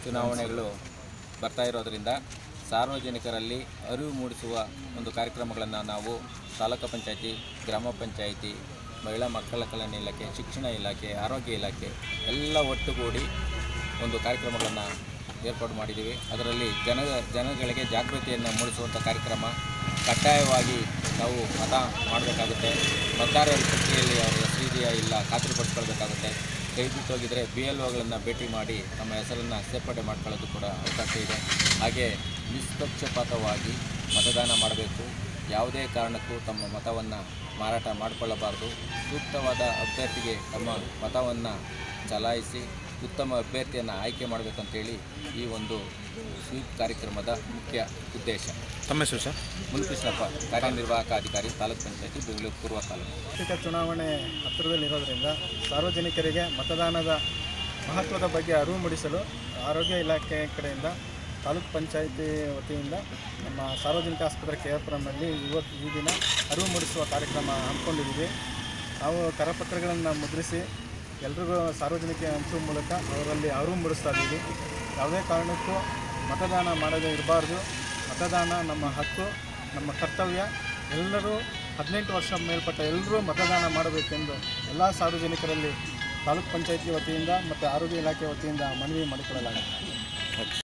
ಚುನಾವಣೆಗಳು ಬರ್ತಾ ಇರೋದರಿಂದ ಸಾರ್ವಜನಿಕರಲ್ಲಿ ಅರಿವು ಮೂಡಿಸುವ ಒಂದು ಕಾರ್ಯಕ್ರಮಗಳನ್ನು ನಾವು ತಾಲೂಕು ಪಂಚಾಯತಿ ಗ್ರಾಮ ಪಂಚಾಯಿತಿ ಮಹಿಳಾ ಮಕ್ಕಳ ಕಲ್ಯಾಣ ಇಲಾಖೆ ಶಿಕ್ಷಣ ಇಲಾಖೆ ಆರೋಗ್ಯ ಇಲಾಖೆ ಎಲ್ಲ ಒಟ್ಟುಗೂಡಿ ಒಂದು ಕಾರ್ಯಕ್ರಮಗಳನ್ನು ಏರ್ಪಾಡು ಮಾಡಿದ್ದೀವಿ ಅದರಲ್ಲಿ ಜನ ಜನಗಳಿಗೆ ಜಾಗೃತಿಯನ್ನು ಮೂಡಿಸುವಂಥ ಕಾರ್ಯಕ್ರಮ ಕಡ್ಡಾಯವಾಗಿ ನಾವು ಮತ ಮಾಡಬೇಕಾಗುತ್ತೆ ಮತದಾರರ ಪಟ್ಟಿಯಲ್ಲಿ ಅವರ ಹೆಸರು ಇದೆಯಾ ಇಲ್ಲ ಖಾತ್ರಿಪಡಿಸ್ಕೊಳ್ಬೇಕಾಗುತ್ತೆ ಕೈ ಬಿಟ್ಟೋಗಿದ್ರೆ ಬಿ ಎಲ್ ಒಗಳನ್ನು ಭೇಟಿ ಮಾಡಿ ನಮ್ಮ ಹೆಸರನ್ನು ಸೇರ್ಪಡೆ ಮಾಡ್ಕೊಳ್ಳೋದು ಕೂಡ ಅವಕಾಶ ಇದೆ ಹಾಗೆ ನಿಷ್ಪಕ್ಷಪಾತವಾಗಿ ಮತದಾನ ಮಾಡಬೇಕು ಯಾವುದೇ ಕಾರಣಕ್ಕೂ ತಮ್ಮ ಮತವನ್ನು ಮಾರಾಟ ಮಾಡಿಕೊಳ್ಳಬಾರ್ದು ಸೂಕ್ತವಾದ ಅಭ್ಯರ್ಥಿಗೆ ತಮ್ಮ ಮತವನ್ನು ಚಲಾಯಿಸಿ ಉತ್ತಮ ಅಭ್ಯರ್ಥಿಯನ್ನು ಆಯ್ಕೆ ಮಾಡಬೇಕಂತೇಳಿ ಈ ಒಂದು ಸ್ವೀಪ್ ಕಾರ್ಯಕ್ರಮದ ಮುಖ್ಯ ಉದ್ದೇಶ ತಮ್ಮ ಹೆಸರು ಸರ್ ಮುನ್ಕೃಷ್ಣಪ್ಪ ಕಾರ್ಯನಿರ್ವಾಹಕ ಅಧಿಕಾರಿ ತಾಲೂಕ್ ಪಂಚಾಯತಿ ಬೆಂಗಳೂರು ಪೂರ್ವ ತಾಲೂಕು ಸಾರ್ವತ್ರಿಕ ಚುನಾವಣೆ ಹತ್ತಿರದಲ್ಲಿರೋದ್ರಿಂದ ಸಾರ್ವಜನಿಕರಿಗೆ ಮತದಾನದ ಮಹತ್ವದ ಬಗ್ಗೆ ಅರಿವು ಮೂಡಿಸಲು ಆರೋಗ್ಯ ಇಲಾಖೆ ಕಡೆಯಿಂದ ತಾಲೂಕ್ ಪಂಚಾಯಿತಿ ವತಿಯಿಂದ ನಮ್ಮ ಸಾರ್ವಜನಿಕ ಆಸ್ಪತ್ರೆ ಕೆ ಆರ್ ಪುರಂನಲ್ಲಿ ಇವತ್ತು ಈ ದಿನ ಅರಿವು ಮೂಡಿಸುವ ಕಾರ್ಯಕ್ರಮ ಹಮ್ಮಿಕೊಂಡಿದ್ದೀವಿ ನಾವು ಕರಪತ್ರಗಳನ್ನು ಮುದ್ರಿಸಿ ಎಲ್ರಿಗೂ ಸಾರ್ವಜನಿಕ ಹಂಚುವ ಮೂಲಕ ಅವರಲ್ಲಿ ಅರಿವು ಮೂಡಿಸ್ತಾ ಇದ್ದೀವಿ ಯಾವುದೇ ಕಾರಣಕ್ಕೂ ಮತದಾನ ಮಾಡದೇ ಇರಬಾರ್ದು ಮತದಾನ ನಮ್ಮ ಹಕ್ಕು ನಮ್ಮ ಕರ್ತವ್ಯ ಎಲ್ಲರೂ ಹದಿನೆಂಟು ವರ್ಷ ಮೇಲ್ಪಟ್ಟ ಎಲ್ಲರೂ ಮತದಾನ ಮಾಡಬೇಕೆಂದು ಎಲ್ಲ ಸಾರ್ವಜನಿಕರಲ್ಲಿ ತಾಲೂಕ್ ಪಂಚಾಯತಿ ವತಿಯಿಂದ ಮತ್ತು ಆರೋಗ್ಯ ಇಲಾಖೆ ವತಿಯಿಂದ ಮನವಿ ಮಾಡಿಕೊಳ್ಳಲಾಗಿದೆ